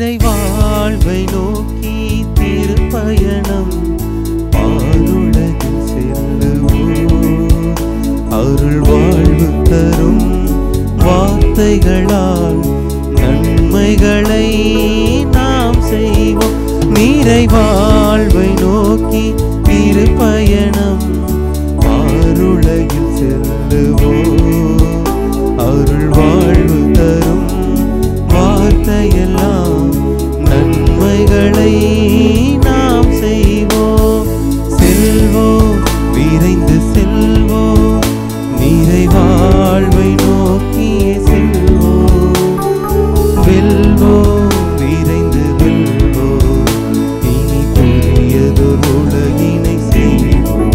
நிறைவாழ்வை நோக்கி திருப்பயணம் பாருலகில் செல்லுவோம் அருள் வாழ்வு தரும் வார்த்தைகளால் நன்மைகளை நாம் செய்வோம் நிறைவாழ்வை நோக்கி திருப்பயணம் பாருலகில் செல்லுவோம் அருள் வாழ்வு தரும் வார்த்தையெல்லாம் நன்மைகளை நாம் செய்வோம் செல்வோம் விரைந்து செல்வோம் நிறைவாழ்வை நோக்கியே செல்வோம் வெல்வோம் விரைந்து வெல்வோம் இனி புதியதொரு உலகினை செய்வோம்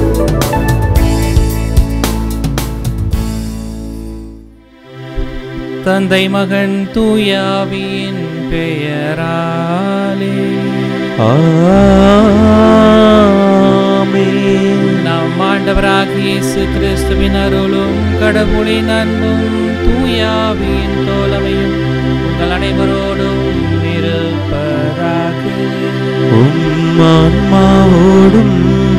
தந்தை மகன் தூயாவியின் பெயராலே ஆமென். நம் ஆண்டவராகிய இயேசு கிறிஸ்துவின் அருளும் கடவுளின் அன்பும் தூயாவியின் தோழமையும் உங்கள் அனைவரோடும் இருப்பதாக உம் ஆன்மாவோடும்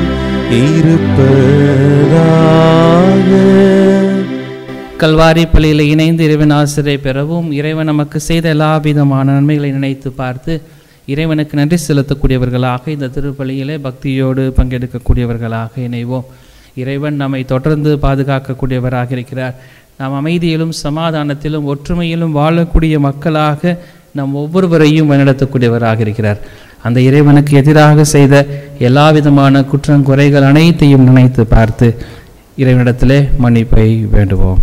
இருப்பதாக கல்வாரி பள்ளியில் இணைந்து இறைவன் ஆசிரியை பெறவும் இறைவன் நமக்கு செய்த எல்லா விதமான நன்மைகளை நினைத்து பார்த்து இறைவனுக்கு நன்றி செலுத்தக்கூடியவர்களாக இந்த திருப்பலியிலே பக்தியோடு பங்கெடுக்கக்கூடியவர்களாக இணைவோம் இறைவன் நம்மை தொடர்ந்து பாதுகாக்கக்கூடியவராக இருக்கிறார் நாம் அமைதியிலும் சமாதானத்திலும் ஒற்றுமையிலும் வாழக்கூடிய மக்களாக நம் ஒவ்வொருவரையும் வழிநடத்தக்கூடியவராக இருக்கிறார் அந்த இறைவனுக்கு எதிராக செய்த எல்லா விதமான குற்றம் குறைகள் அனைத்தையும் நினைத்து பார்த்து இறைவனிடத்திலே மன்னிப்பை வேண்டுவோம்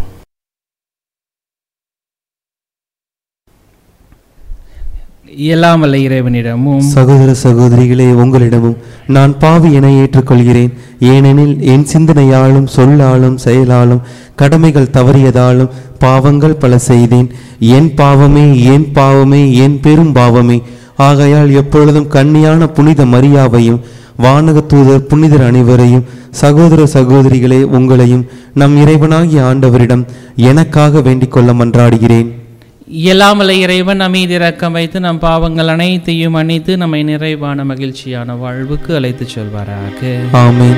எல்லாம் வல்ல இறைவனிடமும் சகோதர சகோதரிகளே உங்களிடமும் நான் பாவி என ஏற்றுக்கொள்கிறேன் ஏனெனில் என் சிந்தனையாலும் சொல்லாலும் செயலாலும் கடமைகள் தவறியதாலும் பாவங்கள் பல செய்தேன் என் பாவமே என் பாவமே என் பெரும் பாவமே ஆகையால் எப்பொழுதும் கன்னியான புனித மரியாவையும் வானக தூதர் புனிதர் அனைவரையும் சகோதர சகோதரிகளே உங்களையும் நம் இறைவனாகிய ஆண்டவரிடம் எனக்காக வேண்டிக் கொள்ள மன்றாடுகிறேன் இயலாமலை இறைவன் அமைதி இறக்கம் வைத்து நம் பாவங்கள் அனைத்தையும் மன்னித்து நம்மை நிறைவான மகிழ்ச்சியான வாழ்வுக்கு அழைத்துச் செல்வாராக ஆமென்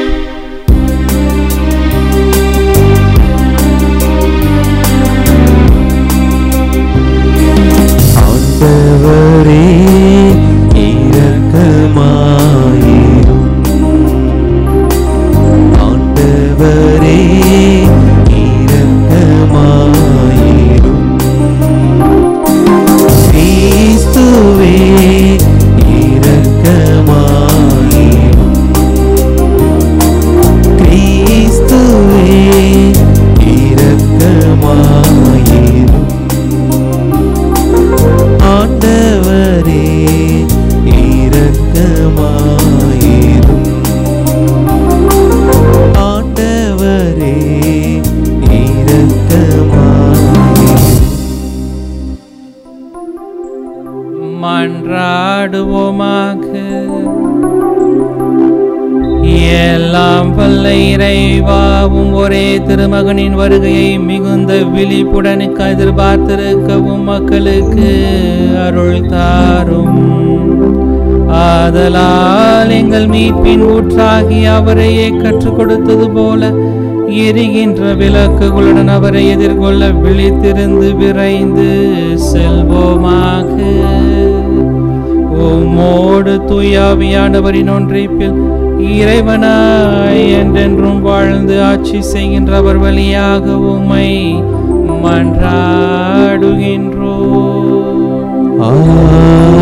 ஆண்டவரே இரக்கமாயிரும் ஆண்டவரே இரக்கமாயிரும் கிறிஸ்துவே இரக்கமாயிரும் கிறிஸ்துவே இரக்கமாயிரும் ஆண்டவரே இரக்கமாயிரும் ஆண்டவரே இரக்கமாயிரும் மன்றாடுவோமாக எல்லாம் வல்ல இறைவாவும் ஒரே திருமகனின் வருகையை மிகுந்த விழிப்புடன் எதிர்பார்த்திருக்கவும் மக்களுக்கு அருள் தாரும் ஆதலால் எங்கள் மீட்பின் ஊற்றாகி அவரையே கற்றுக் கொடுத்தது போல எரிகின்ற விளக்குகளுடன் அவரை எதிர்கொள்ள விழித்திருந்து விரைந்து செல்வோமாக உம்மோடு தூயாவியானவரின் ஒன்றிப்பில் இறைவனாய் என்றென்றும் வாழ்ந்து ஆட்சி செய்கின்றவர் வழியாக உம்மை மன்றாடுகின்றோம்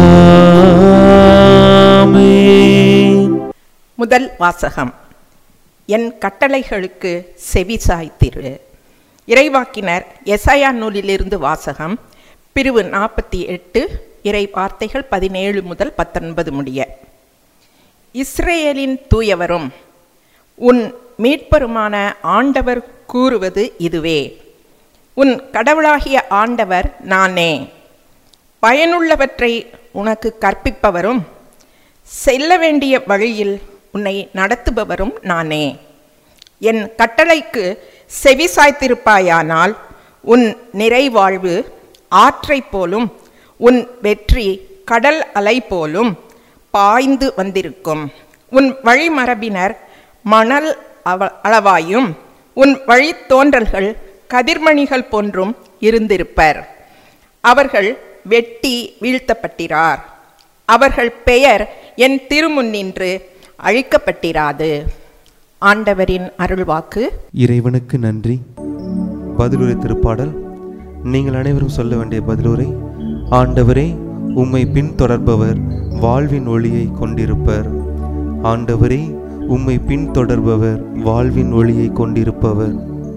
ஆமென் முதல் வாசகம் என் கட்டளைகளுக்கு செவி சாய்த்திரு இறைவாக்கினர் எசாயா நூலிலிருந்து வாசகம் பிரிவு நாற்பத்தி எட்டு இறை வார்த்தைகள் பதினேழு முதல் பத்தொன்பது முடிய இஸ்ரேலின் தூயவரும் உன் மீட்பருமான ஆண்டவர் கூறுவது இதுவே உன் கடவுளாகிய ஆண்டவர் நானே பயனுள்ளவற்றை உனக்கு கற்பிப்பவரும் செல்ல வேண்டிய வழியில் உன்னை நடத்துபவரும் நானே என் கட்டளைக்கு செவி சாய்த்திருப்பாயானால் உன் நிறைவாழ்வு ஆற்றைப் போலும் உன் வெற்றி கடல் அலை போலும் பாய்ந்து வந்திருக்கும் உன் வழிமரபினர் மணல் அவ அளவாயும் உன் வழித்தோன்றல்கள் கதிர்மணிகள் போன்றும் இருந்திருப்பர் அவர்கள் வெட்டி வீழ்த்தப்பட்டிரார் அவர்கள் பெயர் என் திருமுன்னின்று அழிக்கப்பட்டிராது ஆண்டவரின் அருள்வாக்கு இறைவனுக்கு நன்றி பதிலுரை திருப்பாடல் நீங்கள் அனைவரும் சொல்ல வேண்டிய பதிலுரை ஆண்டவரே உம்மை பின்தொடர்பவர் வாழ்வின் ஒளியை கொண்டிருப்பர் ஆண்டவரே உம்மை பின்தொடர்பவர் வாழ்வின் ஒளியை கொண்டிருப்பவர்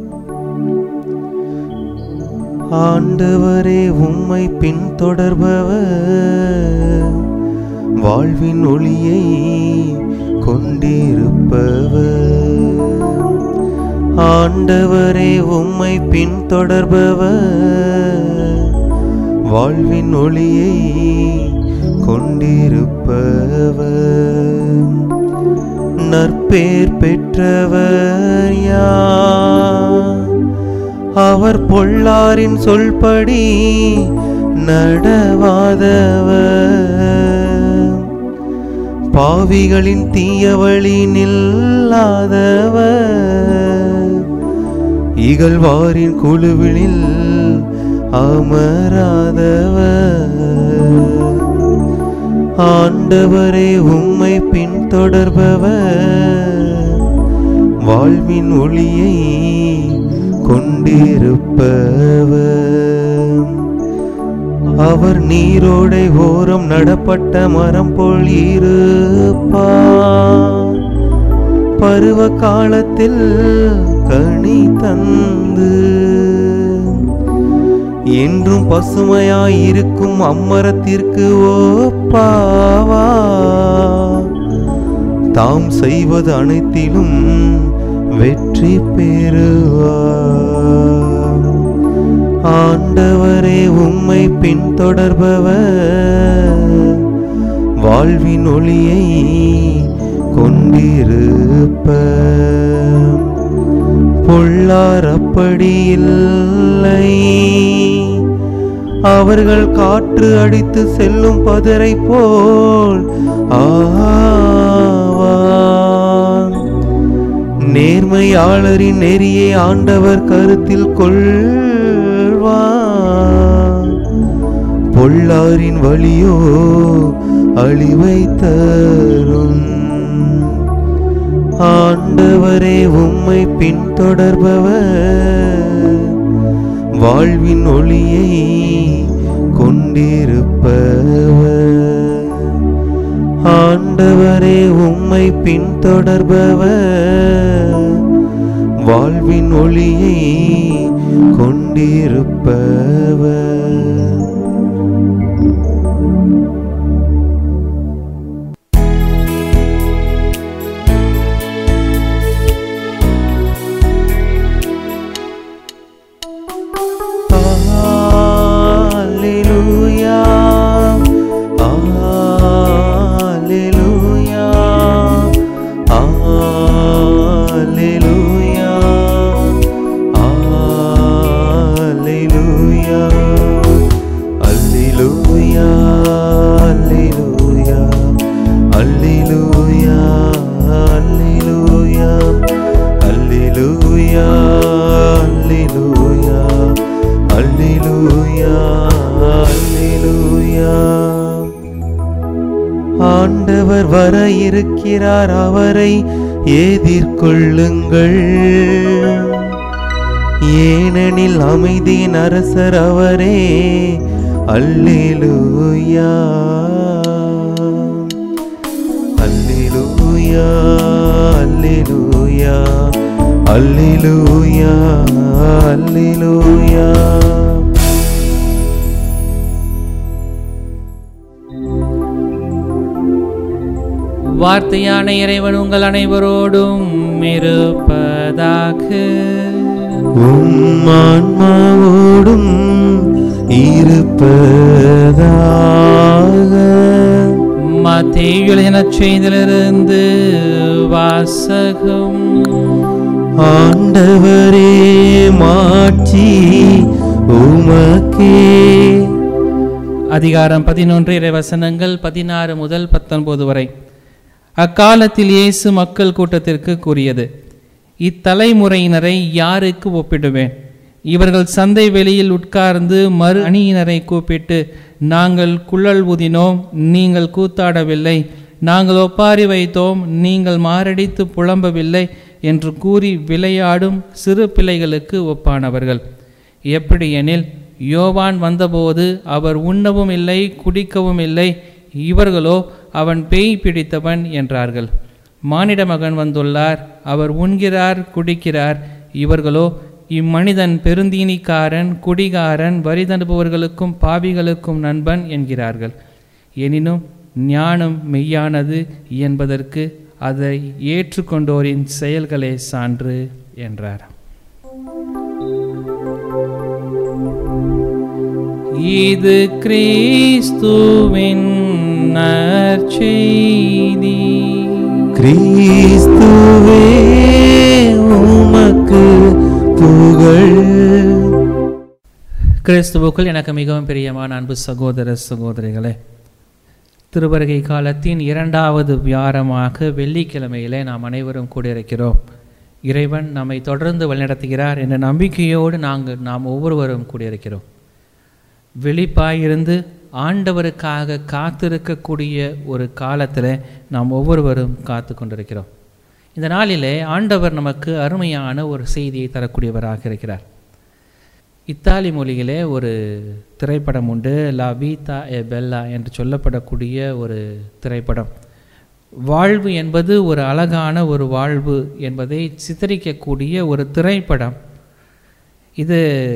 ஆண்டவரே உம்மை பின்தொடர்பவர் வாழ்வின் ஒளியை கொண்டிருப்பவர் ஆண்டவரே உம்மை பின்தொடர்பவர் வாழ்வின் ஒளியை கொண்டிருப்பவர் நற்பேர் பெற்றவர் யார் அவர் பொல்லாரின் சொல்படி நடவாதவர் பாவிகளின் தீயவழி நில்லாதவர் இகழ்வாரின் குழுவினில் அமராதவர் ஆண்டவரே உம்மை பின்தொடர்பவர் வாழ்வின் ஒளியை கொண்டிருப்பவர் அவர் நீரோடை ஓரம் நடப்பட்ட மரம் போல் இருப்பார் பருவ காலத்தில் கனி தந்து என்றும் பசுமையாயிருக்கும் அம்மரத்திற்கு ஓப்பாவா தாம் செய்வது அனைத்திலும் வெற்றி பெறுவார் ஆண்டவரே உம்மை பின்தொடர்பவர் வாழ்வின் ஒளியை கொண்டிருப்பர் பொல்லார் அப்படி இல்லை அவர்கள் காற்று அடித்து செல்லும் பதரை போல் ஆவார் நேர்மையாளரின் நெறியை ஆண்டவர் கருத்தில் கொள்வார் பொல்லாரின் வழியோ அழிவை தரும் ஆண்டவரே உம்மை பின்தொடர்பவர் வாழ்வின் ஒளியை கொண்டிருப்பவர் ஆண்டவரே உம்மை பின்தொடர்பவர் வாழ்வின் ஒளியை கொண்டிருப்பவர் Alleluia. Alleluia. Alleluia. Alleluia. Alleluia. Alleluia. Alleluia. Alleluia. Alleluia. Alleluia. அல்லேலூயா அல்லேலூயா ஆண்டவர் வர இருக்கிறார் அவரை எதிர்கொள்ளுங்கள் ஏனெனில் அமைதியின் அரசர் அவரே அல்லேலூயா அல்லேலூயா அல்லேலூயா அல்லேலூயா அல்லேலூயா வார்த்தையான இறைவன் உங்கள் அனைவரோடும் இருப்பதாக உம் ஆன்மாவோடும் இருப்பதாக மத்தேயு எனச் செய்திலிருந்து வாசகம் ஆண்டவரே மாட்சி உமக்கே அதிகாரம் பதினொன்று இறைவசனங்கள் பதினாறு முதல் பத்தொன்பது வரை அக்காலத்தில் இயேசு மக்கள் கூட்டத்திற்கு கூறியது இத்தலைமுறையினரை யாருக்கு ஒப்பிடுவேன் இவர்கள் சந்தை வெளியில் உட்கார்ந்து மறு அணியினரை கூப்பிட்டு நாங்கள் குழல் ஊதினோம் நீங்கள் கூத்தாடவில்லை நாங்கள் ஒப்பாரி வைத்தோம் நீங்கள் மாரடித்து புலம்பவில்லை என்று கூறி விளையாடும் சிறு பிள்ளைகளுக்கு ஒப்பானவர்கள் எப்படியெனில் யோவான் வந்தபோது அவர் உண்ணவும் இல்லை குடிக்கவும் இல்லை இவர்களோ அவன் பேய் பிடித்தவன் என்றார்கள் மானிட மகன் வந்துள்ளார் அவர் உண்கிறார் குடிக்கிறார் இவர்களோ இம்மனிதன் பெருந்தீனிக்காரன் குடிகாரன் வரி தண்டுபவர்களுக்கும் பாவிகளுக்கும் நண்பன் என்கிறார்கள் எனினும் ஞானம் மெய்யானது என்பதற்கு அதை ஏற்றுக்கொண்டோரின் செயல்களே சான்று என்றார் இது கிறிஸ்துவின் நற்செய்தி கிறிஸ்துவே உமக்கு புகழ் கிறிஸ்துவுக்குள் எனக்கு மிகவும் பிரியமான அன்பு சகோதர சகோதரிகளே திருவருகை காலத்தின் இரண்டாவது வியாரமாக வெள்ளிக்கிழமையிலே நாம் அனைவரும் கூடியிருக்கிறோம் இறைவன் நம்மை தொடர்ந்து வழிநடத்துகிறார் என்ற நம்பிக்கையோடு நாங்கள் நாம் ஒவ்வொருவரும் கூடியிருக்கிறோம் வெளிப்பாயிருந்து ஆண்டவருக்காக காத்திருக்கக்கூடிய ஒரு காலத்தில் நாம் ஒவ்வொருவரும் காத்து கொண்டிருக்கிறோம் இந்த நாளிலே ஆண்டவர் நமக்கு அருமையான ஒரு செய்தியை தரக்கூடியவராக இருக்கிறார் இத்தாலி மொழியிலே ஒரு திரைப்படம் உண்டு லா வீதா எ பெல்லா என்று சொல்லப்படக்கூடிய ஒரு திரைப்படம் வாழ்வு என்பது ஒரு அழகான ஒரு வாழ்வு என்பதை சித்தரிக்கக்கூடிய ஒரு திரைப்படம் இது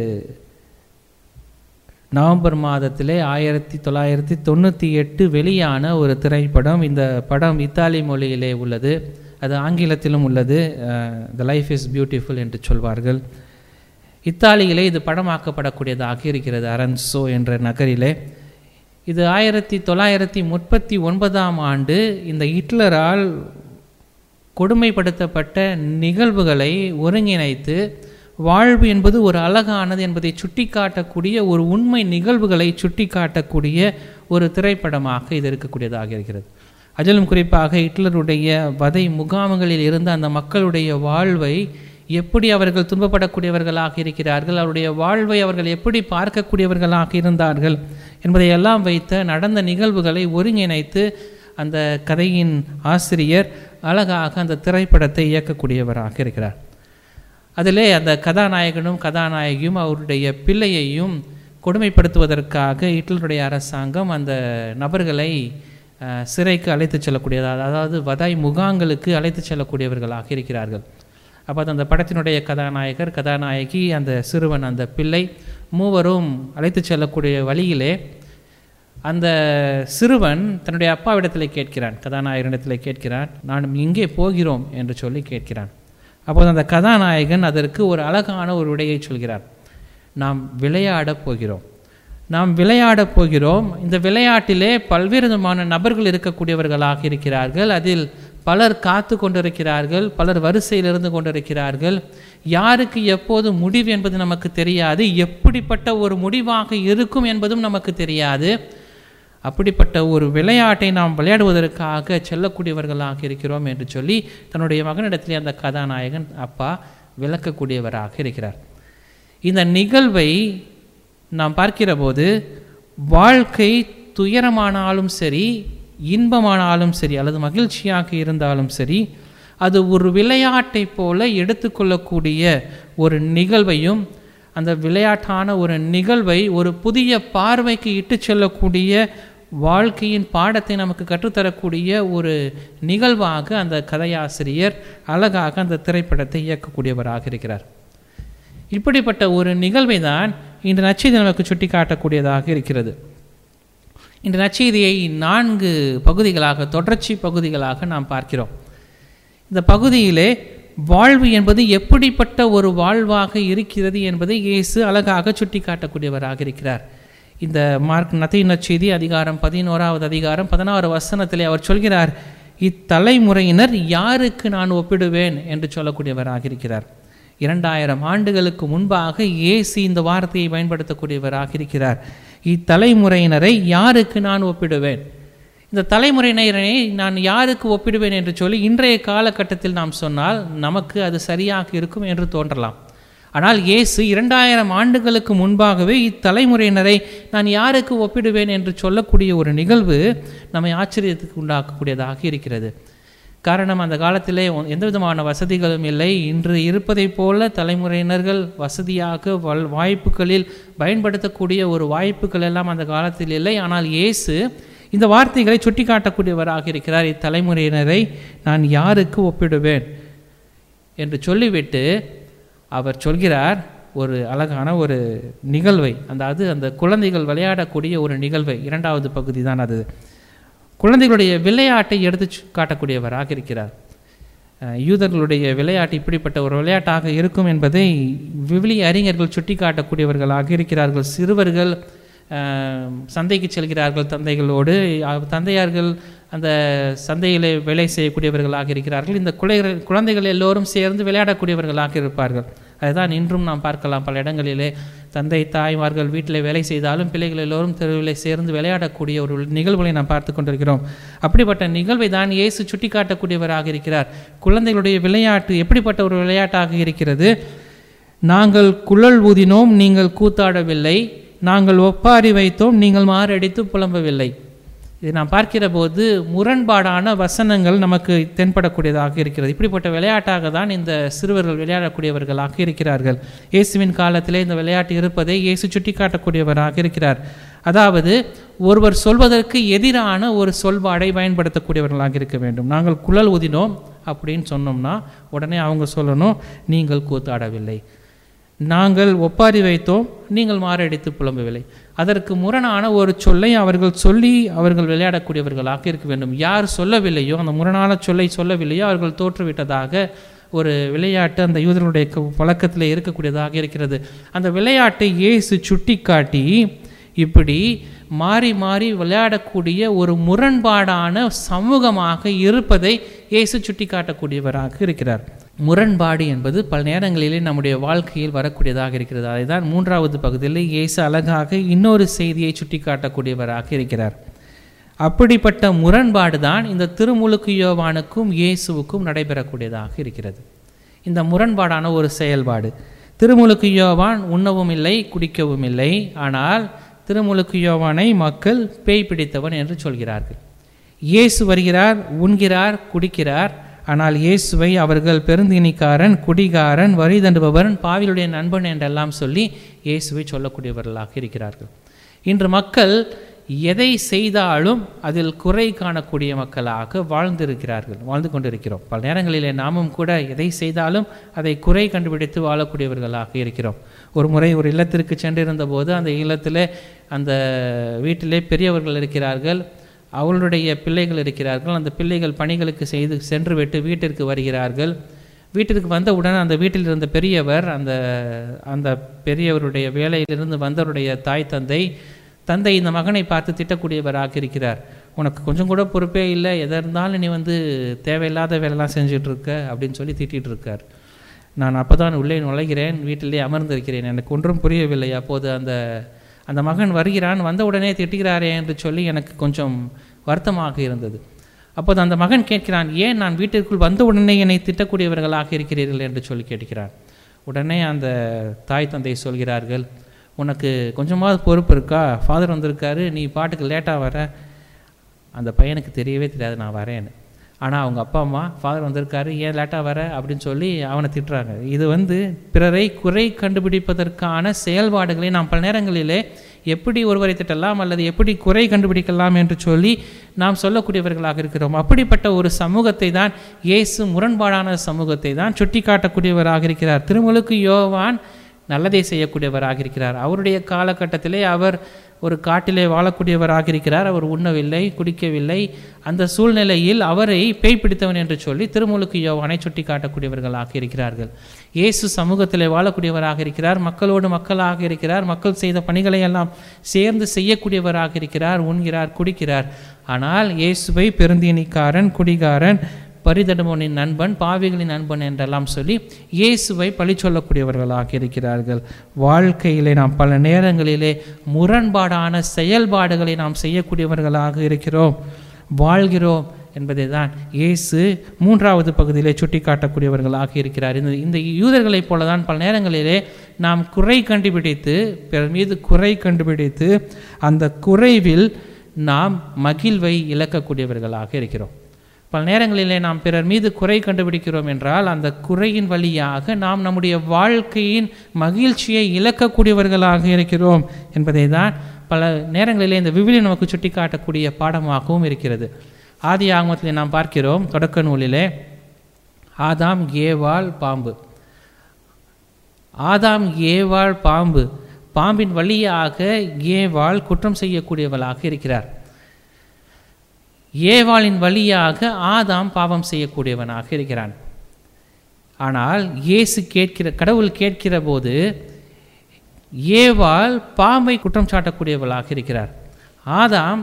நவம்பர் மாதத்திலே ஆயிரத்தி தொள்ளாயிரத்தி தொண்ணூற்றி எட்டு வெளியான ஒரு திரைப்படம் இந்த படம் இத்தாலி மொழியிலே உள்ளது அது ஆங்கிலத்திலும் உள்ளது த லைஃப் இஸ் பியூட்டிஃபுல் என்று சொல்வார்கள் இத்தாலியிலே இது படமாக்கப்படக்கூடியதாக இருக்கிறது அரன்சோ என்ற நகரிலே இது ஆயிரத்தி தொள்ளாயிரத்தி முப்பத்தி ஒன்பதாம் ஆண்டு இந்த ஹிட்லரால் கொடுமைப்படுத்தப்பட்ட நிகழ்வுகளை ஒருங்கிணைத்து வாழ்வு என்பது ஒரு அழகானது என்பதை சுட்டிக்காட்டக்கூடிய ஒரு உண்மை நிகழ்வுகளை சுட்டிக்காட்டக்கூடிய ஒரு திரைப்படமாக இது இருக்கக்கூடியதாக இருக்கிறது அதிலும் குறிப்பாக ஹிட்லருடைய வதை முகாம்களில் இருந்த அந்த மக்களுடைய வாழ்வை எப்படி அவர்கள் துன்பப்படக்கூடியவர்களாக இருக்கிறார்கள் அவருடைய வாழ்வை அவர்கள் எப்படி பார்க்கக்கூடியவர்களாக இருந்தார்கள் என்பதை எல்லாம் வைத்த நடந்த நிகழ்வுகளை ஒருங்கிணைத்து அந்த கதையின் ஆசிரியர் அழகாக அந்த திரைப்படத்தை இயக்கக்கூடியவராக இருக்கிறார் அதிலே அந்த கதாநாயகனும் கதாநாயகியும் அவருடைய பிள்ளையையும் கொடுமைப்படுத்துவதற்காக ஹிட்லருடைய அரசாங்கம் அந்த நபர்களை சிறைக்கு அழைத்து செல்லக்கூடியதாக அதாவது வதாய் முகாங்களுக்கு அழைத்து செல்லக்கூடியவர்களாக இருக்கிறார்கள் அப்போ அந்த படத்தினுடைய கதாநாயகர் கதாநாயகி அந்த சிறுவன் அந்த பிள்ளை மூவரும் அழைத்து செல்லக்கூடிய வழியிலே அந்த சிறுவன் தன்னுடைய அப்பாவிடத்தில் கேட்கிறான் கதாநாயகனிடத்தில் கேட்கிறான் நான் இங்கே போகிறோம் என்று சொல்லி கேட்கிறான் அப்போது அந்த கதாநாயகன் அதற்கு ஒரு அழகான ஒரு விடையை சொல்கிறார் நாம் விளையாடப் போகிறோம் நாம் விளையாடப் போகிறோம் இந்த விளையாட்டிலே பல்வேறு விதமான நபர்கள் இருக்கக்கூடியவர்களாக இருக்கிறார்கள் அதில் பலர் காத்து கொண்டிருக்கிறார்கள் பலர் வரிசையில் இருந்து கொண்டிருக்கிறார்கள் யாருக்கு எப்போது முடிவு என்பது நமக்கு தெரியாது எப்படிப்பட்ட ஒரு முடிவாக இருக்கும் என்பதும் நமக்கு தெரியாது அப்படிப்பட்ட ஒரு விளையாட்டை நாம் விளையாடுவதற்காக செல்லக்கூடியவர்களாக இருக்கிறோம் என்று சொல்லி தன்னுடைய மகனிடத்திலே அந்த கதாநாயகன் அப்பா விளக்கக்கூடியவராக இருக்கிறார் இந்த நிகழ்வை நாம் பார்க்கிற போது வாழ்க்கை துயரமானாலும் சரி இன்பமானாலும் சரி அல்லது மகிழ்ச்சியாக இருந்தாலும் சரி அது ஒரு விளையாட்டை போல எடுத்துக்கொள்ளக்கூடிய ஒரு நிகழ்வையும் அந்த விளையாட்டான ஒரு நிகழ்வை ஒரு புதிய பார்வைக்கு இட்டு செல்லக்கூடிய வாழ்க்கையின் பாடத்தை நமக்கு கற்றுத்தரக்கூடிய ஒரு நிகழ்வாக அந்த கதையாசிரியர் அழகாக அந்த திரைப்படத்தை இயக்கக்கூடியவராக இருக்கிறார் இப்படிப்பட்ட ஒரு நிகழ்வை தான் இன்று நச்செய்தி நமக்கு சுட்டி காட்டக்கூடியதாக இருக்கிறது இந்த நற்செய்தியை நான்கு பகுதிகளாக தொடர்ச்சி பகுதிகளாக நாம் பார்க்கிறோம் இந்த பகுதியிலே வாழ்வு என்பது எப்படிப்பட்ட ஒரு வாழ்வாக இருக்கிறது என்பதை இயேசு அழகாக சுட்டி காட்டக்கூடியவராக இருக்கிறார் இந்த மார்க் நத்தை நற்செய்தி அதிகாரம் பதினோராவது அதிகாரம் பதினாறு வசனத்திலே அவர் சொல்கிறார் இத்தலைமுறையினர் யாருக்கு நான் ஒப்பிடுவேன் என்று சொல்லக்கூடியவராக இருக்கிறார் இரண்டாயிரம் ஆண்டுகளுக்கு முன்பாக இயேசு இந்த வார்த்தையை பயன்படுத்தக்கூடியவராக இருக்கிறார் இத்தலைமுறையினரை யாருக்கு நான் ஒப்பிடுவேன் இந்த தலைமுறையினரை நான் யாருக்கு ஒப்பிடுவேன் என்று சொல்லி இன்றைய காலகட்டத்தில் நாம் சொன்னால் நமக்கு அது சரியாக இருக்கும் என்று தோன்றலாம் ஆனால் இயேசு இரண்டாயிரம் ஆண்டுகளுக்கு முன்பாகவே இத்தலைமுறையினரை நான் யாருக்கு ஒப்பிடுவேன் என்று சொல்லக்கூடிய ஒரு நிகழ்வு நம்மை ஆச்சரியத்துக்கு உண்டாக்கக்கூடியதாக இருக்கிறது காரணம் அந்த காலத்திலே ஒ- எந்த விதமான வசதிகளும் இல்லை இன்று இருப்பதைப் போல தலைமுறையினர்கள் வசதியாக வல் வாய்ப்புகளில் பயன்படுத்தக்கூடிய ஒரு வாய்ப்புகள் எல்லாம் அந்த காலத்தில் இல்லை ஆனால் இயேசு இந்த வார்த்தைகளை சுட்டிக்காட்டக்கூடியவராக இருக்கிறார் இத்தலைமுறையினரை நான் யாருக்கு ஒப்பிடுவேன் என்று சொல்லிவிட்டு அவர் சொல்கிறார் ஒரு அழகான ஒரு நிகழ்வை அதாவது அந்த குழந்தைகள் விளையாடக்கூடிய ஒரு நிகழ்வை இரண்டாவது பகுதி தான் அது குழந்தைகளுடைய விளையாட்டை எடுத்து சு- காட்டக்கூடியவராக இருக்கிறார் அஹ் யூதர்களுடைய விளையாட்டு இப்படிப்பட்ட ஒரு விளையாட்டாக இருக்கும் என்பதை விவிலிய அறிஞர்கள் சுட்டிக்காட்டக்கூடியவர்களாக இருக்கிறார்கள் சிறுவர்கள் அஹ், சந்தைக்கு செல்கிறார்கள் தந்தைகளோடு அஹ், தந்தையார்கள் அந்த சந்தையிலே வேலை செய்யக்கூடியவர்களாக இருக்கிறார்கள் இந்த குழந்தைகள் குழந்தைகள் எல்லோரும் சேர்ந்து விளையாடக்கூடியவர்களாக இருப்பார்கள் அதுதான் இன்றும் நாம் பார்க்கலாம் பல இடங்களிலே தந்தை தாய்மார்கள் வீட்டில் வேலை செய்தாலும் பிள்ளைகள் எல்லோரும் தெருவிலே சேர்ந்து விளையாடக்கூடிய ஒரு நிகழ்வுகளை நாம் பார்த்து கொண்டிருக்கிறோம் அப்படிப்பட்ட நிகழ்வை தான் இயேசு சுட்டிக்காட்டக்கூடியவராக இருக்கிறார் குழந்தைகளுடைய விளையாட்டு எப்படிப்பட்ட ஒரு விளையாட்டாக இருக்கிறது நாங்கள் குழல் ஊதினோம் நீங்கள் கூத்தாடவில்லை நாங்கள் ஒப்பாரி வைத்தோம் நீங்கள் மாரடித்து புலம்பவில்லை இதை நாம் பார்க்கிற போது முரண்பாடான வசனங்கள் நமக்கு தென்படக்கூடியதாக இருக்கிறது இப்படிப்பட்ட விளையாட்டாக தான் இந்த சிறுவர்கள் விளையாடக்கூடியவர்களாக இருக்கிறார்கள் இயேசுவின் காலத்திலே இந்த விளையாட்டு இருப்பதை இயேசு சுட்டிக்காட்டக்கூடியவராக இருக்கிறார் அதாவது ஒருவர் சொல்வதற்கு எதிரான ஒரு சொல்பாடை பயன்படுத்தக்கூடியவர்களாக இருக்க வேண்டும் நாங்கள் குழல் ஊதினோம் அப்படின்னு சொன்னோம்னா உடனே அவங்க சொல்லணும் நீங்கள் கூத்தாடவில்லை நாங்கள் ஒப்பாரி வைத்தோம் நீங்கள் மாரடித்து புலம்பவில்லை அதற்கு முரணான ஒரு சொல்லை அவர்கள் சொல்லி அவர்கள் விளையாடக்கூடியவர்களாக இருக்க வேண்டும் யார் சொல்லவில்லையோ அந்த முரணான சொல்லை சொல்லவில்லையோ அவர்கள் தோற்றுவிட்டதாக ஒரு விளையாட்டு அந்த யூதர்களுடைய க- பழக்கத்தில் இருக்கக்கூடியதாக இருக்கிறது அந்த விளையாட்டை இயேசு சுட்டிக்காட்டி இப்படி மாறி மாறி விளையாடக்கூடிய ஒரு முரண்பாடான சமூகமாக இருப்பதை இயேசு சுட்டிக்காட்டக்கூடியவராக இருக்கிறார் முரண்பாடு என்பது பல நேரங்களிலே நம்முடைய வாழ்க்கையில் வரக்கூடியதாக இருக்கிறது அதை தான் மூன்றாவது பகுதியில் இயேசு அழகாக இன்னொரு செய்தியை சுட்டிக்காட்டக்கூடியவராக இருக்கிறார் அப்படிப்பட்ட முரண்பாடு தான் இந்த திருமுழுக்கு யோவானுக்கும் இயேசுவுக்கும் நடைபெறக்கூடியதாக இருக்கிறது இந்த முரண்பாடான ஒரு செயல்பாடு திருமுழுக்கு யோவான் உண்ணவும் இல்லை குடிக்கவும் இல்லை ஆனால் திருமுழுக்கு யோவானை மக்கள் பேய் பிடித்தவன் என்று சொல்கிறார்கள் இயேசு வருகிறார் உண்கிறார் குடிக்கிறார் ஆனால் இயேசுவை அவர்கள் பெருந்தினிக்காரன் குடிகாரன் வரி தண்டுபவன் பாவிகளுடைய நண்பன் என்றெல்லாம் சொல்லி இயேசுவை சொல்லக்கூடியவர்களாக இருக்கிறார்கள் இன்று மக்கள் எதை செய்தாலும் அதில் குறை காணக்கூடிய மக்களாக வாழ்ந்திருக்கிறார்கள் வாழ்ந்து கொண்டிருக்கிறோம் பல நேரங்களிலே நாமும் கூட எதை செய்தாலும் அதை குறை கண்டுபிடித்து வாழக்கூடியவர்களாக இருக்கிறோம் ஒரு முறை ஒரு இல்லத்திற்கு சென்றிருந்த போது அந்த இல்லத்திலே அந்த வீட்டிலே பெரியவர்கள் இருக்கிறார்கள் அவர்களுடைய பிள்ளைகள் இருக்கிறார்கள் அந்த பிள்ளைகள் பணிகளுக்கு செய்து சென்றுவிட்டு வீட்டிற்கு வருகிறார்கள் வீட்டிற்கு வந்தவுடன் அந்த வீட்டில் இருந்த பெரியவர் அந்த அந்த பெரியவருடைய வேலையிலிருந்து வந்தவருடைய தாய் தந்தை தந்தை இந்த மகனை பார்த்து திட்டக்கூடியவராக இருக்கிறார் உனக்கு கொஞ்சம் கூட பொறுப்பே இல்லை எதாக இருந்தாலும் நீ வந்து தேவையில்லாத வேலைலாம் செஞ்சுட்டு இருக்க அப்படின்னு சொல்லி திட்டிகிட்டு இருக்கார் நான் அப்போ தான் உள்ளே நுழைகிறேன் வீட்டிலே அமர்ந்திருக்கிறேன் எனக்கு ஒன்றும் புரியவில்லை அப்போது அந்த அந்த மகன் வருகிறான் வந்த உடனே திட்டுகிறாரே என்று சொல்லி எனக்கு கொஞ்சம் வருத்தமாக இருந்தது அப்போது அந்த மகன் கேட்கிறான் ஏன் நான் வீட்டிற்குள் வந்த உடனே என்னை திட்டக்கூடியவர்களாக இருக்கிறீர்கள் என்று சொல்லி கேட்கிறான் உடனே அந்த தாய் தந்தை சொல்கிறார்கள் உனக்கு கொஞ்சமாவது பொறுப்பு இருக்கா ஃபாதர் வந்திருக்காரு நீ பாட்டுக்கு லேட்டாக வர அந்த பையனுக்கு தெரியவே தெரியாது நான் வரேன்னு ஆனால் அவங்க அப்பா அம்மா ஃபாதர் வந்திருக்காரு ஏன் லேட்டாக வர அப்படின்னு சொல்லி அவனை திட்டுறாங்க இது வந்து பிறரை குறை கண்டுபிடிப்பதற்கான செயல்பாடுகளை நாம் பல நேரங்களிலே எப்படி ஒருவரை திட்டலாம் அல்லது எப்படி குறை கண்டுபிடிக்கலாம் என்று சொல்லி நாம் சொல்லக்கூடியவர்களாக இருக்கிறோம் அப்படிப்பட்ட ஒரு சமூகத்தை தான் இயேசு முரண்பாடான சமூகத்தை தான் சுட்டி காட்டக்கூடியவராக இருக்கிறார் திருமுழுக்கு யோவான் நல்லதை செய்யக்கூடியவராக இருக்கிறார் அவருடைய காலகட்டத்திலே அவர் ஒரு காட்டிலே வாழக்கூடியவராக இருக்கிறார் அவர் உண்ணவில்லை குடிக்கவில்லை அந்த சூழ்நிலையில் அவரை பேய் பிடித்தவன் என்று சொல்லி திருமுழுக்கு யோவானை சுட்டி காட்டக்கூடியவர்களாக இருக்கிறார்கள் இயேசு சமூகத்திலே வாழக்கூடியவராக இருக்கிறார் மக்களோடு மக்களாக இருக்கிறார் மக்கள் செய்த பணிகளை எல்லாம் சேர்ந்து செய்யக்கூடியவராக இருக்கிறார் உண்கிறார் குடிக்கிறார் ஆனால் இயேசுவை பெருந்தீனிக்காரன் குடிகாரன் பரிதடுமனின் நண்பன் பாவிகளின் நண்பன் என்றெல்லாம் சொல்லி இயேசுவை பழி சொல்லக்கூடியவர்களாக இருக்கிறார்கள் வாழ்க்கையிலே நாம் பல நேரங்களிலே முரண்பாடான செயல்பாடுகளை நாம் செய்யக்கூடியவர்களாக இருக்கிறோம் வாழ்கிறோம் என்பதை தான் இயேசு மூன்றாவது பகுதியிலே சுட்டிக்காட்டக்கூடியவர்களாக இருக்கிறார் இந்த இந்த யூதர்களைப் போல தான் பல நேரங்களிலே நாம் குறை கண்டுபிடித்து பிறர் மீது குறை கண்டுபிடித்து அந்த குறைவில் நாம் மகிழ்வை இழக்கக்கூடியவர்களாக இருக்கிறோம் பல நேரங்களிலே நாம் பிறர் மீது குறை கண்டுபிடிக்கிறோம் என்றால் அந்த குறையின் வழியாக நாம் நம்முடைய வாழ்க்கையின் மகிழ்ச்சியை இழக்கக்கூடியவர்களாக இருக்கிறோம் என்பதை தான் பல நேரங்களிலே இந்த விவிலியம் நமக்கு சுட்டிக்காட்டக்கூடிய பாடமாகவும் இருக்கிறது ஆதி ஆகமத்திலே நாம் பார்க்கிறோம் தொடக்க நூலிலே ஆதாம் ஏவாள் பாம்பு ஆதாம் ஏவாள் பாம்பு பாம்பின் வழியாக ஏவாள் குற்றம் செய்யக்கூடியவளாக இருக்கிறார் ஏவாளின் வழியாக ஆதாம் பாவம் செய்யக்கூடியவனாக இருக்கிறான் ஆனால் இயேசு கேட்கிற கடவுள் கேட்கிற போது ஏவாள் பாம்பை குற்றம் சாட்டக்கூடியவளாக இருக்கிறார் ஆதாம்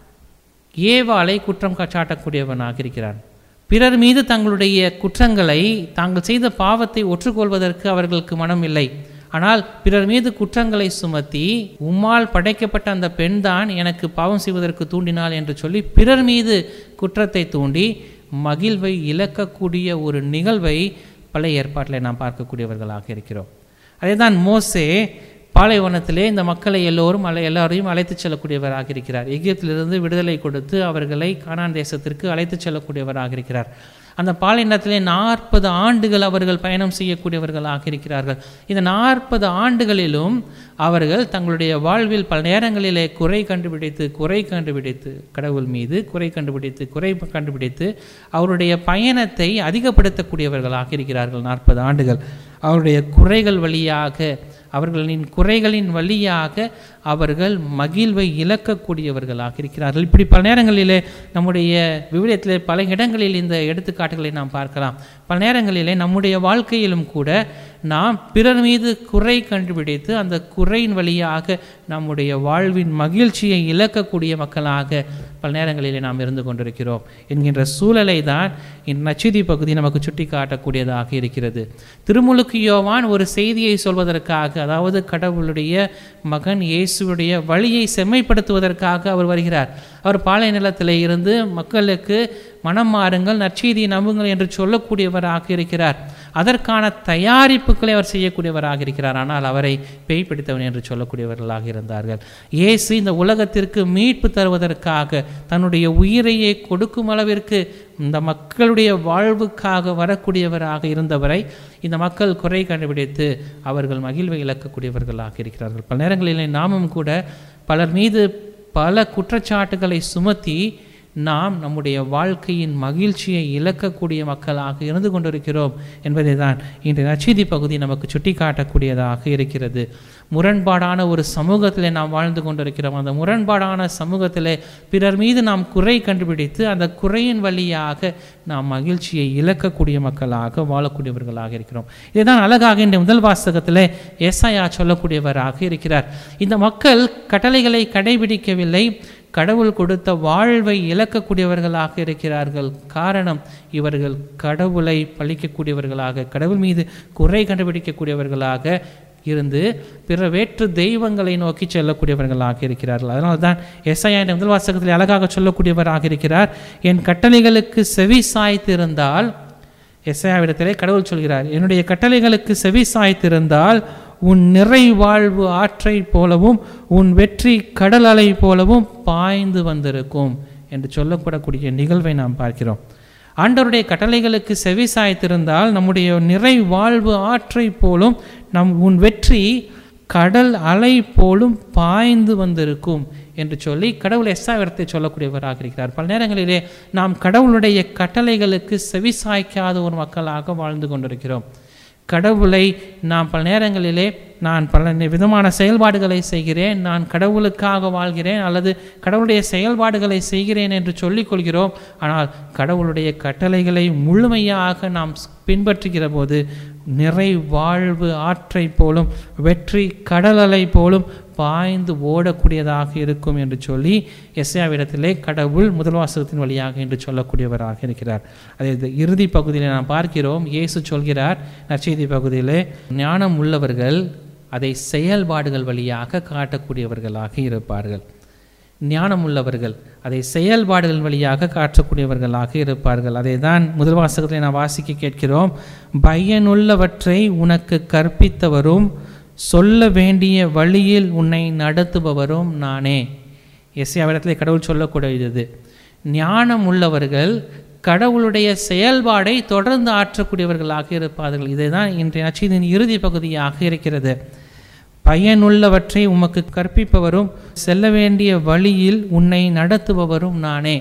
ஏவாளை குற்றம் சாட்டக்கூடியவனாக இருக்கிறான் பிறர் மீது தங்களுடைய குற்றங்களை தாங்கள் செய்த பாவத்தை ஒற்றுக்கொள்வதற்கு அவர்களுக்கு மனம் இல்லை ஆனால் பிறர் மீது குற்றங்களை சுமத்தி உம்மால் படைக்கப்பட்ட அந்த பெண்தான் எனக்கு பாவம் செய்வதற்கு தூண்டினாள் என்று சொல்லி பிறர் மீது குற்றத்தை தூண்டி மகிழ்வை இழக்கக்கூடிய ஒரு நிகழ்வை பழைய ஏற்பாட்டில் நாம் பார்க்கக்கூடியவர்களாக இருக்கிறோம் அதே தான் மோசே பாலைவனத்திலே இந்த மக்களை எல்லோரும் அலை எல்லாரையும் அழைத்துச் செல்லக்கூடியவராக இருக்கிறார் எகிப்திலிருந்து விடுதலை கொடுத்து அவர்களை கானான் தேசத்திற்கு அழைத்துச் செல்லக்கூடியவராக இருக்கிறார் அந்த பாலைவனத்திலே நாற்பது ஆண்டுகள் அவர்கள் பயணம் செய்யக்கூடியவர்களாக இருக்கிறார்கள் இந்த நாற்பது ஆண்டுகளிலும் அவர்கள் தங்களுடைய வாழ்வில் பல நேரங்களிலே குறை கண்டுபிடித்து குறை கண்டுபிடித்து கடவுள் மீது குறை கண்டுபிடித்து குறை கண்டுபிடித்து அவருடைய பயணத்தை அதிகப்படுத்தக்கூடியவர்களாக இருக்கிறார்கள் நாற்பது ஆண்டுகள் அவருடைய குறைகள் வழியாக அவர்களின் குறைகளின் வழியாக அவர்கள் மகிழ்வை இழக்கக்கூடியவர்களாக இருக்கிறார்கள் இப்படி பல நேரங்களிலே நம்முடைய விவிலியத்திலே பல இடங்களில் இந்த எடுத்துக்காட்டுகளை நாம் பார்க்கலாம் பல நேரங்களிலே நம்முடைய வாழ்க்கையிலும் கூட நாம் பிறர் மீது குறை கண்டுபிடித்து அந்த குறையின் வழியாக நம்முடைய வாழ்வின் மகிழ்ச்சியை இழக்கக்கூடிய மக்களாக பல நேரங்களிலே நாம் இருந்து கொண்டிருக்கிறோம் என்கின்ற சூழலை தான் இந்த நச்சிதி பகுதி நமக்கு சுட்டி காட்டக்கூடியதாக இருக்கிறது திருமுழுக்கு யோவான் ஒரு செய்தியை சொல்வதற்காக அதாவது கடவுளுடைய மகன் இயேசுடைய வழியை செம்மைப்படுத்துவதற்காக அவர் வருகிறார் அவர் பாலை நிலத்தில் இருந்து மக்களுக்கு மனம் மாறுங்கள் நற்செய்தியை நம்புங்கள் என்று சொல்லக்கூடியவராக இருக்கிறார் அதற்கான தயாரிப்புகளை அவர் செய்யக்கூடியவராக இருக்கிறார் ஆனால் அவரை பேய் பிடித்தவன் என்று சொல்லக்கூடியவர்களாக இருந்தார்கள் இயேசு இந்த உலகத்திற்கு மீட்பு தருவதற்காக தன்னுடைய உயிரையே கொடுக்கும் அளவிற்கு இந்த மக்களுடைய வாழ்வுக்காக வரக்கூடியவராக இருந்தவரை இந்த மக்கள் குறை கண்டுபிடித்து அவர்கள் மகிழ்வை இழக்கக்கூடியவர்களாக இருக்கிறார்கள் பல நேரங்களில் நாமும் கூட பலர் மீது பல குற்றச்சாட்டுகளை சுமத்தி நாம் நம்முடைய வாழ்க்கையின் மகிழ்ச்சியை இழக்கக்கூடிய மக்களாக இருந்து கொண்டிருக்கிறோம் என்பதை தான் இன்றைய நச்சீதி பகுதி நமக்கு சுட்டிக்காட்டக்கூடியதாக இருக்கிறது முரண்பாடான ஒரு சமூகத்திலே நாம் வாழ்ந்து கொண்டிருக்கிறோம் அந்த முரண்பாடான சமூகத்திலே பிறர் மீது நாம் குறை கண்டுபிடித்து அந்த குறையின் வழியாக நாம் மகிழ்ச்சியை இழக்கக்கூடிய மக்களாக வாழக்கூடியவர்களாக இருக்கிறோம் இதுதான் அழகாக இந்த முதல் வாசகத்தில் ஏசாயா சொல்லக்கூடியவராக இருக்கிறார் இந்த மக்கள் கட்டளைகளை கடைபிடிக்கவில்லை கடவுள் கொடுத்த வாழ்வை இழக்கக்கூடியவர்களாக இருக்கிறார்கள் காரணம் இவர்கள் கடவுளை பழிக்கக்கூடியவர்களாக கடவுள் மீது குறை கண்டுபிடிக்கக்கூடியவர்களாக இருந்து பிற வேற்று தெய்வங்களை நோக்கி செல்லக்கூடியவர்களாக இருக்கிறார்கள் அதனால தான் எஸ்ஐயா என்ற முதல் வாசகத்தில் அழகாக சொல்லக்கூடியவராக இருக்கிறார் என் கட்டளைகளுக்கு செவி சாய்த்திருந்தால் எஸ்ஐயாவிடத்திலே கடவுள் சொல்கிறார் என்னுடைய கட்டளைகளுக்கு செவி சாய்த்திருந்தால் உன் நிறை வாழ்வு ஆற்றை போலவும் உன் வெற்றி கடல் அலை போலவும் பாய்ந்து வந்திருக்கும் என்று சொல்லப்படக்கூடிய நிகழ்வை நாம் பார்க்கிறோம் ஆண்டவருடைய கட்டளைகளுக்கு செவி சாய்த்திருந்தால் நம்முடைய நிறை வாழ்வு ஆற்றை போலும் நம் உன் வெற்றி கடல் அலை போலும் பாய்ந்து வந்திருக்கும் என்று சொல்லி கடவுள் எஸ்ஸாவிடத்தை சொல்லக்கூடியவராக இருக்கிறார் பல நேரங்களிலே நாம் கடவுளுடைய கட்டளைகளுக்கு செவி சாய்க்காத ஒரு மக்களாக வாழ்ந்து கொண்டிருக்கிறோம் கடவுளை நாம் பல நேரங்களிலே நான் பல விதமான செயல்பாடுகளை செய்கிறேன் நான் கடவுளுக்காக வாழ்கிறேன் அல்லது கடவுளுடைய செயல்பாடுகளை செய்கிறேன் என்று சொல்லிக் கொள்கிறோம் ஆனால் கடவுளுடைய கட்டளைகளை முழுமையாக நாம் பின்பற்றுகிற போது நிறை வாழ்வு ஆற்றைப் போலும் வெற்றி கடலலை போலும் பாய்ந்து ஓடக்கூடியதாக இருக்கும் என்று சொல்லி எஸ்ஐயாவிடத்திலே கடவுள் முதல் வாசகத்தின் வழியாக என்று சொல்லக்கூடியவராக இருக்கிறார் அதே இது இறுதி பகுதியில் நாம் பார்க்கிறோம் இயேசு சொல்கிறார் நற்செய்தி பகுதியிலே ஞானம் உள்ளவர்கள் அதை செயல்பாடுகள் வழியாக காட்டக்கூடியவர்களாக இருப்பார்கள் ஞானம் உள்ளவர்கள் அதை செயல்பாடுகள் வழியாக காட்டக்கூடியவர்களாக இருப்பார்கள் அதை தான் முதல் வாசகத்தை நான் வாசிக்க கேட்கிறோம் பயனுள்ளவற்றை உனக்கு கற்பித்தவரும் சொல்ல வேண்டிய வழியில் உன்னை நடத்துபவரும் நானே எஸ்ஐயாவிடத்தில் கடவுள் சொல்லக்கூடியது ஞானம் உள்ளவர்கள் கடவுளுடைய செயல்பாடை தொடர்ந்து ஆற்றக்கூடியவர்களாக இருப்பார்கள் இதை தான் இன்றைய நச்சீதின் இறுதி பகுதியாக இருக்கிறது பயனுள்ளவற்றை உமக்கு கற்பிப்பவரும் செல்ல வேண்டிய வழியில் உன்னை நடத்துபவரும் நானே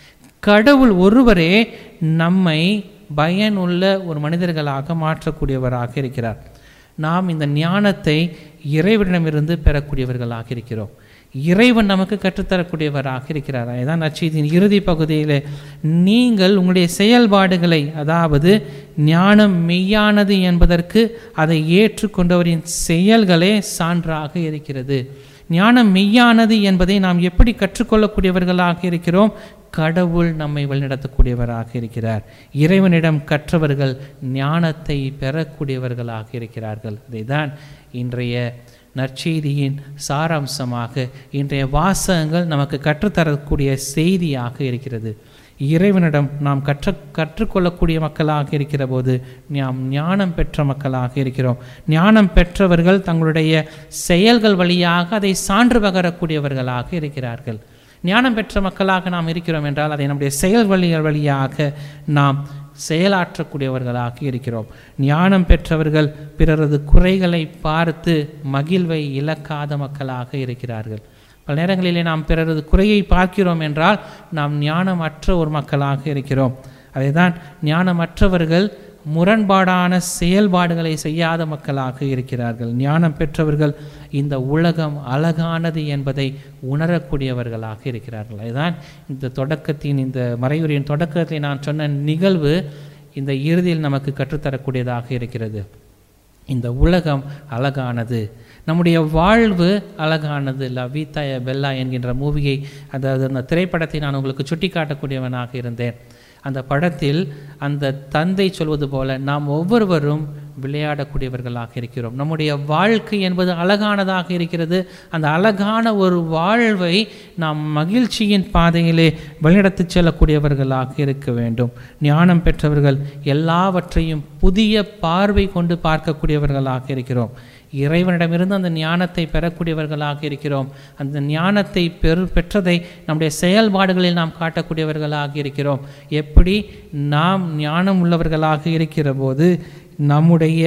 கடவுள் ஒருவரே நம்மை பயனுள்ள ஒரு மனிதர்களாக மாற்றக்கூடியவராக இருக்கிறார் நாம் இந்த ஞானத்தை இறைவனிடமிருந்து பெறக்கூடியவர்களாக இருக்கிறோம் இறைவன் நமக்கு கற்றுத்தரக்கூடியவராக இருக்கிறார் அதுதான் நச்சீதியின் இறுதி பகுதியில் நீங்கள் உங்களுடைய செயல்பாடுகளை அதாவது ஞானம் மெய்யானது என்பதற்கு அதை ஏற்றுக்கொண்டவரின் செயல்களே சான்றாக இருக்கிறது ஞானம் மெய்யானது என்பதை நாம் எப்படி கற்றுக்கொள்ளக்கூடியவர்களாக இருக்கிறோம் கடவுள் நம்மை வழிநடத்தக்கூடியவராக இருக்கிறார் இறைவனிடம் கற்றவர்கள் ஞானத்தை பெறக்கூடியவர்களாக இருக்கிறார்கள் அதைதான் இன்றைய நற்செய்தியின் சாராம்சமாக இன்றைய வாசகங்கள் நமக்கு கற்றுத்தரக்கூடிய செய்தியாக இருக்கிறது இறைவனிடம் நாம் கற்று கற்றுக்கொள்ளக்கூடிய மக்களாக இருக்கிற போது நாம் ஞானம் பெற்ற மக்களாக இருக்கிறோம் ஞானம் பெற்றவர்கள் தங்களுடைய செயல்கள் வழியாக அதை சான்று பகரக்கூடியவர்களாக இருக்கிறார்கள் ஞானம் பெற்ற மக்களாக நாம் இருக்கிறோம் என்றால் அதை நம்முடைய செயல் வழிகள் வழியாக நாம் செயலாற்றக்கூடியவர்களாக இருக்கிறோம் ஞானம் பெற்றவர்கள் பிறரது குறைகளை பார்த்து மகிழ்வை இழக்காத மக்களாக இருக்கிறார்கள் பல நேரங்களிலே நாம் பிறரது குறையை பார்க்கிறோம் என்றால் நாம் ஞானமற்ற ஒரு மக்களாக இருக்கிறோம் அதைதான் ஞானமற்றவர்கள் முரண்பாடான செயல்பாடுகளை செய்யாத மக்களாக இருக்கிறார்கள் ஞானம் பெற்றவர்கள் இந்த உலகம் அழகானது என்பதை உணரக்கூடியவர்களாக இருக்கிறார்கள் அதுதான் இந்த தொடக்கத்தின் இந்த மறைவுரையின் தொடக்கத்தில் நான் சொன்ன நிகழ்வு இந்த இறுதியில் நமக்கு கற்றுத்தரக்கூடியதாக இருக்கிறது இந்த உலகம் அழகானது நம்முடைய வாழ்வு அழகானது லவிதாய பெல்லா என்கின்ற மூவியை அதாவது அந்த திரைப்படத்தை நான் உங்களுக்கு சுட்டி காட்டக்கூடியவனாக இருந்தேன் அந்த படத்தில் அந்த தந்தை சொல்வது போல நாம் ஒவ்வொருவரும் விளையாடக்கூடியவர்களாக இருக்கிறோம் நம்முடைய வாழ்க்கை என்பது அழகானதாக இருக்கிறது அந்த அழகான ஒரு வாழ்வை நாம் மகிழ்ச்சியின் பாதையிலே வழிநடத்திச் செல்லக்கூடியவர்களாக இருக்க வேண்டும் ஞானம் பெற்றவர்கள் எல்லாவற்றையும் புதிய பார்வை கொண்டு பார்க்கக்கூடியவர்களாக இருக்கிறோம் இறைவனிடமிருந்து அந்த ஞானத்தை பெறக்கூடியவர்களாக இருக்கிறோம் அந்த ஞானத்தை பெரு பெற்றதை நம்முடைய செயல்பாடுகளில் நாம் காட்டக்கூடியவர்களாக இருக்கிறோம் எப்படி நாம் ஞானம் உள்ளவர்களாக இருக்கிற போது நம்முடைய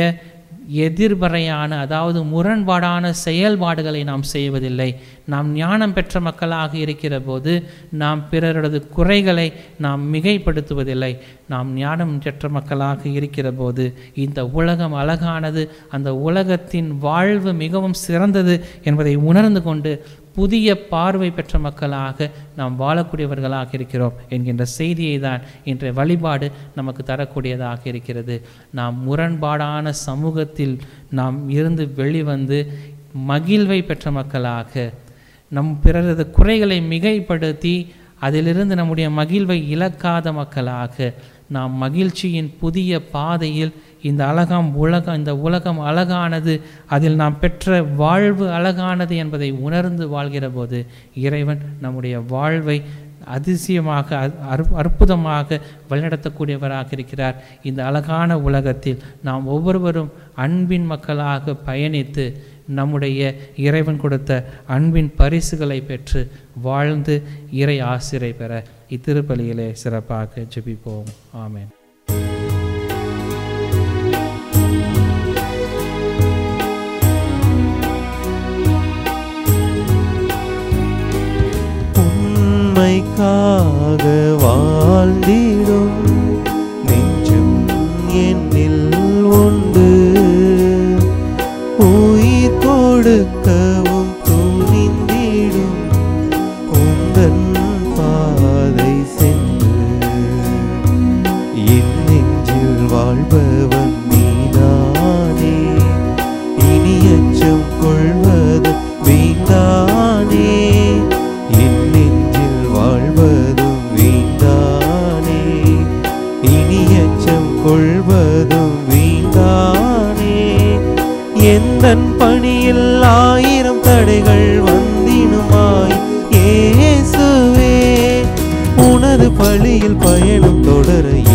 எதிர்மறையான அதாவது முரண்பாடான செயல்பாடுகளை நாம் செய்வதில்லை நாம் ஞானம் பெற்ற மக்களாக இருக்கிற போது நாம் பிறரது குறைகளை நாம் மிகைப்படுத்துவதில்லை நாம் ஞானம் பெற்ற மக்களாக இருக்கிற போது இந்த உலகம் அழகானது அந்த உலகத்தின் வாழ்வு மிகவும் சிறந்தது என்பதை உணர்ந்து கொண்டு புதிய பார்வை பெற்ற மக்களாக நாம் வாழக்கூடியவர்களாக இருக்கிறோம் என்கின்ற செய்தியை தான் இன்றைய வழிபாடு நமக்கு தரக்கூடியதாக இருக்கிறது நாம் முரண்பாடான சமூகத்தில் நாம் இருந்து வெளிவந்து மகிழ்வை பெற்ற மக்களாக நம் பிறரது குறைகளை மிகைப்படுத்தி அதிலிருந்து நம்முடைய மகிழ்வை இழக்காத மக்களாக நாம் மகிழ்ச்சியின் புதிய பாதையில் இந்த அழகாம் உலகம் இந்த உலகம் அழகானது அதில் நாம் பெற்ற வாழ்வு அழகானது என்பதை உணர்ந்து வாழ்கிற போது இறைவன் நம்முடைய வாழ்வை அதிசயமாக அற் அற்புதமாக வழிநடத்தக்கூடியவராக இருக்கிறார் இந்த அழகான உலகத்தில் நாம் ஒவ்வொருவரும் அன்பின் மக்களாக பயணித்து நம்முடைய இறைவன் கொடுத்த அன்பின் பரிசுகளை பெற்று வாழ்ந்து இறை ஆசிரை பெற இத்திருப்பலியிலே சிறப்பாக ஜெபிப்போம் ஆமென் உண்மைக்காக வாழ்ந்திடும் நெஞ்சம் என்னில் உண்டு உயிர் கொடுக்கவும் துணிந்திடும் உந்தன் பாதை சென்று ஆயிரம் தடைகள் வந்தினுமாய் இயேசுவே உனது பழியில் பயணம் தொடர